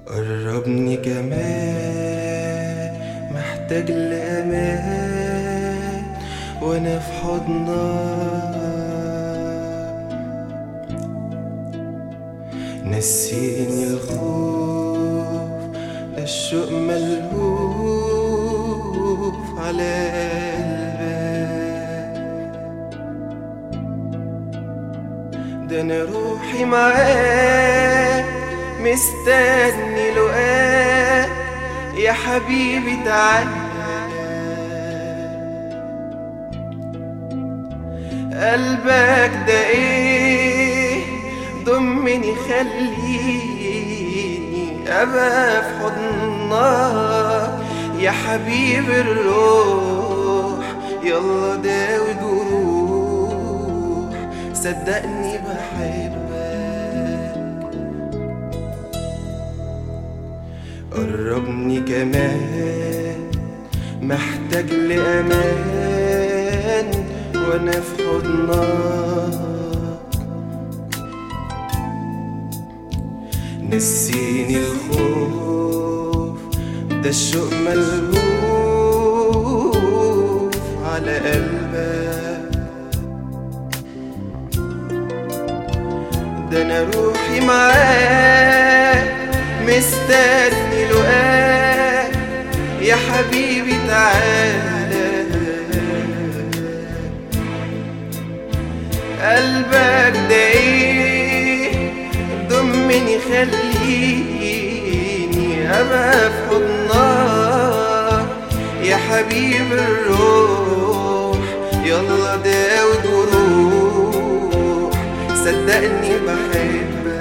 قربني كمان محتاج لأمان وأنا في حضنك نسيني الخوف ده الشوق ملهوف على قلبك ده أنا روحي معاك مستني لقاك يا حبيبي تعالى قلبك ده ايه ضمني خليني ابقى في حضنك يا حبيب الروح يلا داوي جروح صدقني بحبك قربني كمان محتاج لأمان وأنا في حضنك نسيني الخوف ده الشوق ملهوف على قلبك ده أنا روحي معاك مستني لقاك يا حبيبي تعالى قلبك ده ايه ضمني خليني ابقى في حضنك يا حبيب الروح يلا داوي وروح صدقني بحبك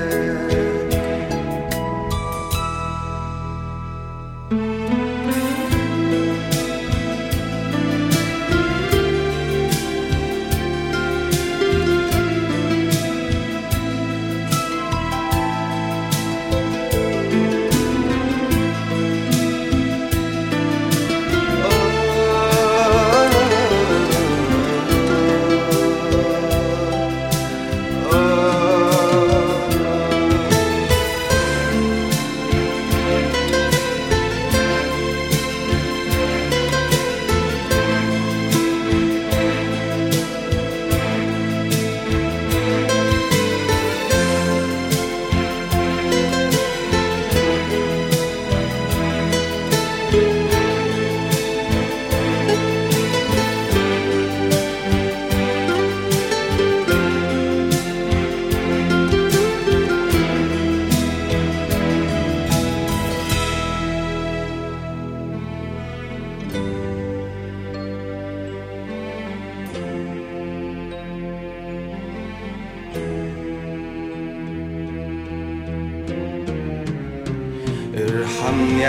ارحمني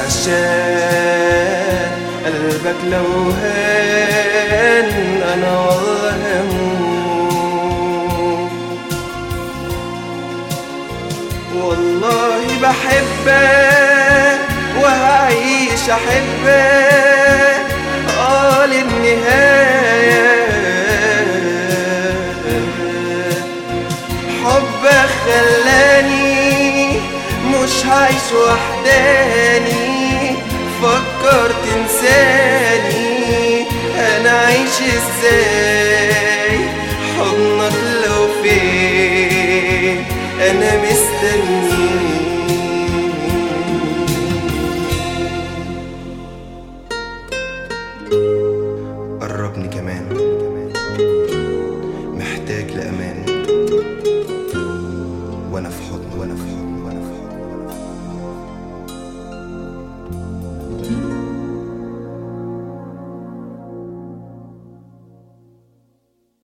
عشان قلبك لو هان انا والله هموت والله بحبك وهعيش احبك اه للنهايه حبك خلاني مش عايش وحداني فكر تنساني انا عايش ازاي حضنك لو فين انا مستني قربني كمان محتاج لأمان وأنا في حضن وأنا في حضن وأنا في حضن